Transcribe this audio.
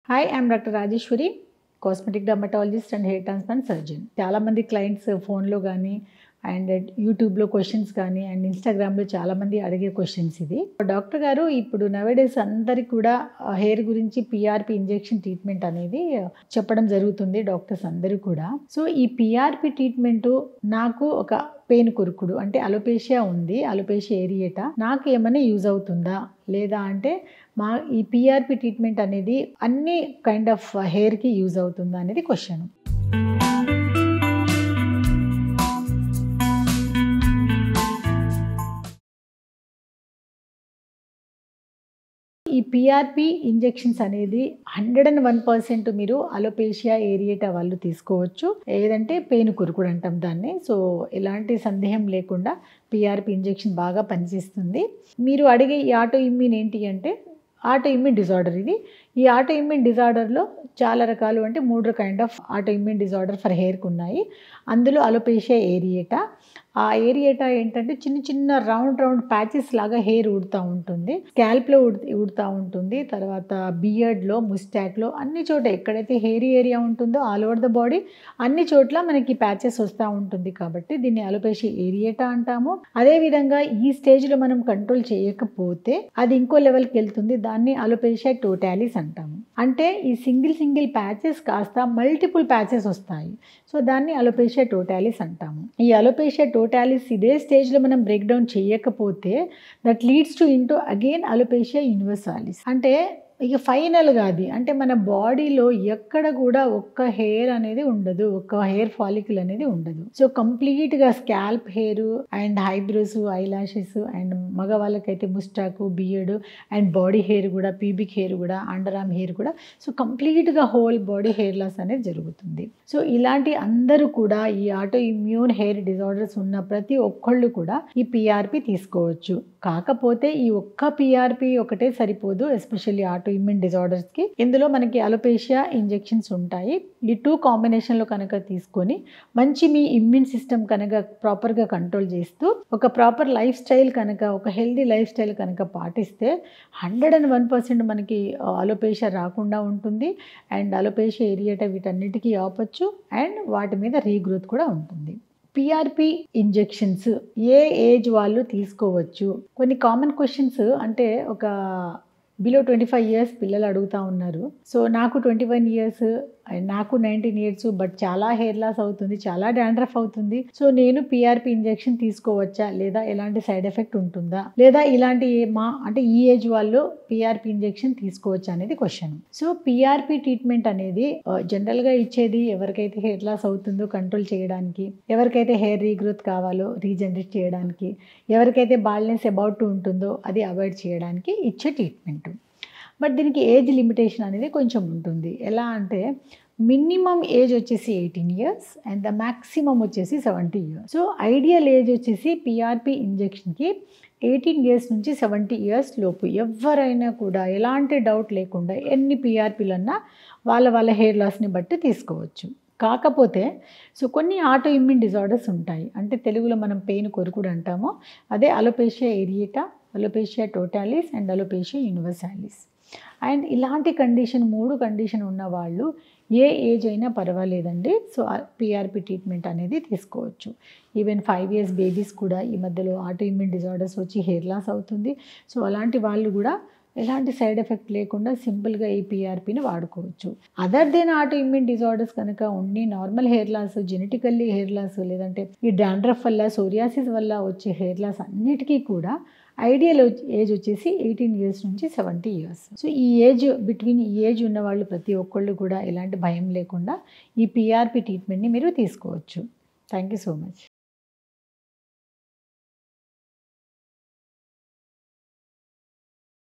hi I'm doctor Rajeswari cosmetic dermatologist and hair transplant surgeon చాలామంది clients ఫోన్లో కానీ and యూట్యూబ్లో క్వశ్చన్స్ కానీ అండ్ ఇన్స్టాగ్రామ్లో చాలామంది అడిగే క్వశ్చన్స్ ఇది డాక్టర్ గారు ఇప్పుడు నవేడేస్ అందరికి కూడా హెయిర్ గురించి పిఆర్పి ఇంజెక్షన్ ట్రీట్మెంట్ అనేది చెప్పడం జరుగుతుంది డాక్టర్స్ అందరూ కూడా సో ఈ పిఆర్పి ట్రీట్మెంట్ నాకు ఒక పెయిన్ కురుకుడు అంటే అలోపేషియా ఉంది అలోపేషియా ఏరియేటా నాకు ఏమైనా యూజ్ అవుతుందా లేదా అంటే మా ఈ పిఆర్పి ట్రీట్మెంట్ అనేది అన్ని కైండ్ ఆఫ్ హెయిర్కి యూజ్ అవుతుందా అనేది క్వశ్చన్ ఈ పిఆర్పి ఇంజెక్షన్స్ అనేది హండ్రెడ్ అండ్ వన్ పర్సెంట్ మీరు అలోపేషియా ఏరియేటా వాళ్ళు తీసుకోవచ్చు ఏదంటే పెయిన్ కురుకుడు అంటాం దాన్ని సో ఎలాంటి సందేహం లేకుండా పిఆర్పి ఇంజెక్షన్ బాగా పనిచేస్తుంది మీరు అడిగే ఈ ఆటో ఇమ్యూన్ ఏంటి అంటే ఆటో ఇమ్యూన్ డిజార్డర్ ఇది ఈ ఆటో ఇమ్యూన్ డిజార్డర్లో చాలా రకాలు అంటే మూడు kind of autoimmune disorder for హెయిర్కి ఉన్నాయి అందులో అలోపేషియా ఏరియేటా ఆ ఏరియేటా ఏంటంటే చిన్న చిన్న రౌండ్ రౌండ్ ప్యాచెస్ లాగా హెయిర్ ఉడుతూ ఉంటుంది స్కాల్ప్లో ఉడి ఉడుతూ ఉంటుంది తర్వాత బియర్డ్లో ముస్టాక్లో అన్ని చోట ఎక్కడైతే హెయిర్ ఏరియా ఉంటుందో ఆల్ ఓవర్ ద బాడీ అన్ని చోట్ల మనకి ప్యాచెస్ వస్తూ ఉంటుంది కాబట్టి దీన్ని అలోపేషియా ఏరియేటా అంటాము అదేవిధంగా ఈ స్టేజ్లో మనం కంట్రోల్ చేయకపోతే అది ఇంకో లెవెల్కి వెళ్తుంది దాన్ని అలోపేషియా టోటాలిస్ అంటాము అంటే ఈ సింగిల్ సింగిల్ ప్యాచెస్ కాస్త మల్టిపుల్ ప్యాచెస్ వస్తాయి సో దాన్ని అలోపేషియా టోటాలిస్ అంటాము ఈ అలోపేషియా టోటాలిస్ ఇదే స్టేజ్లో మనం బ్రేక్ డౌన్ చేయకపోతే that leads to into again alopecia universalis అంటే ఇక ఫైనల్గా అది అంటే మన బాడీలో ఎక్కడ కూడా ఒక్క హెయిర్ అనేది ఉండదు ఒక్క హెయిర్ ఫాలికల్ అనేది ఉండదు సో కంప్లీట్గా scalp hair and eyebrows eyelashes and మగవాళ్ళకైతే moustache beard and body hair కూడా పీబిక్ హెయిర్ కూడా అండర్ ఆర్మ్ హెయిర్ కూడా సో కంప్లీట్గా హోల్ బాడీ హెయిర్ లాస్ అనేది జరుగుతుంది సో ఇలాంటి అందరూ కూడా ఈ ఆటో ఇమ్యూన్ హెయిర్ డిజార్డర్స్ ఉన్న ప్రతి ఒక్కళ్ళు కూడా ఈ పిఆర్పి తీసుకోవచ్చు కాకపోతే ఈ ఒక్క పిఆర్పి ఒకటే సరిపోదు ఎస్పెషల్లీ ఆటో ఇమ్యూన్ డిజార్డర్స్కి ఇందులో మనకి అలోపేషియా ఇంజెక్షన్స్ ఉంటాయి ఈ టూ కాంబినేషన్లో కనుక తీసుకొని మంచి మీ ఇమ్యూన్ సిస్టమ్ కనుక ప్రాపర్గా కంట్రోల్ చేస్తూ ఒక ప్రాపర్ లైఫ్ స్టైల్ కనుక ఒక హెల్దీ లైఫ్ స్టైల్ కనుక పాటిస్తే హండ్రెడ్ అండ్ వన్ పర్సెంట్ మనకి అలోపేషియా రాకుండా ఉంటుంది అండ్ అలోపేషియా ఏరియాట వీటన్నిటికీ ఆపచ్చు అండ్ వాటి మీద రీగ్రోత్ కూడా ఉంటుంది పిఆర్పి ఇంజెక్షన్స్ ఏ ఏజ్ వాళ్ళు తీసుకోవచ్చు కొన్ని కామన్ క్వశ్చన్స్ అంటే ఒక బిలో ట్వంటీ ఫైవ్ ఇయర్స్ పిల్లలు అడుగుతూ ఉన్నారు సో నాకు ట్వంటీ వన్ ఇయర్స్ నాకు నైన్టీన్ ఇయర్స్ బట్ చాలా హెయిర్ లాస్ అవుతుంది చాలా డాండ్రఫ్ అవుతుంది సో నేను పిఆర్పి ఇంజెక్షన్ తీసుకోవచ్చా లేదా ఎలాంటి సైడ్ ఎఫెక్ట్ ఉంటుందా లేదా ఇలాంటి మా అంటే ఈ ఏజ్ వాళ్ళు పిఆర్పి ఇంజెక్షన్ తీసుకోవచ్చా అనేది క్వశ్చన్ సో పిఆర్పి ట్రీట్మెంట్ అనేది జనరల్గా ఇచ్చేది ఎవరికైతే హెయిర్ లాస్ అవుతుందో కంట్రోల్ చేయడానికి ఎవరికైతే హెయిర్ రీగ్రోత్ కావాలో రీజనరేట్ చేయడానికి ఎవరికైతే బాల్నెస్ అబౌట్ టు ఉంటుందో అది అవాయిడ్ చేయడానికి ఇచ్చే ట్రీట్మెంట్ బట్ దీనికి ఏజ్ లిమిటేషన్ అనేది కొంచెం ఉంటుంది ఎలా అంటే మినిమం ఏజ్ వచ్చేసి eighteen years and the maximum వచ్చేసి seventy years so ideal age వచ్చేసి పిఆర్పి ఇంజెక్షన్కి ఎయిటీన్ ఇయర్స్ నుంచి సెవెంటీ ఇయర్స్ లోపు ఎవరైనా కూడా ఎలాంటి డౌట్ లేకుండా ఎన్ని పిఆర్పీలన్నా వాళ్ళ వాళ్ళ హెయిర్ లాస్ని బట్టి తీసుకోవచ్చు కాకపోతే సో కొన్ని ఆటో ఇమ్యూన్ డిజార్డర్స్ ఉంటాయి అంటే తెలుగులో మనం పెయిన్ కొరుకుడు అంటామో అదే alopecia areata alopecia totalis and alopecia universalis and ఇలాంటి కండిషన్ మూడు కండిషన్ ఉన్న వాళ్ళు ఏ ఏజ్ అయినా పర్వాలేదండి సో పిఆర్పి ట్రీట్మెంట్ అనేది తీసుకోవచ్చు ఈవెన్ ఫైవ్ ఇయర్స్ బేబీస్ కూడా ఈ మధ్యలో ఆటో ఇమ్యూన్ డిజార్డర్స్ వచ్చి హెయిర్ లాస్ అవుతుంది సో అలాంటి వాళ్ళు కూడా ఎలాంటి సైడ్ ఎఫెక్ట్ లేకుండా సింపుల్గా ఈ పిఆర్పిని వాడుకోవచ్చు other than autoimmune disorders కనుక ఉండి normal hair loss genetically hair loss లేదంటే ఈ డాండ్రఫ్ వల్ల సోరియాసిస్ వల్ల వచ్చే హెయిర్ లాస్ అన్నిటికీ కూడా ఐడియల్ ఏజ్ వచ్చేసి ఎయిటీన్ ఇయర్స్ నుంచి సెవెంటీ ఇయర్స్ సో ఈ ఏజ్ బిట్వీన్ ఈ ఏజ్ ఉన్న వాళ్ళు ప్రతి ఒక్కళ్ళు కూడా ఎలాంటి భయం లేకుండా ఈ పిఆర్పి ట్రీట్మెంట్ని మీరు తీసుకోవచ్చు థ్యాంక్ యూ సో మచ్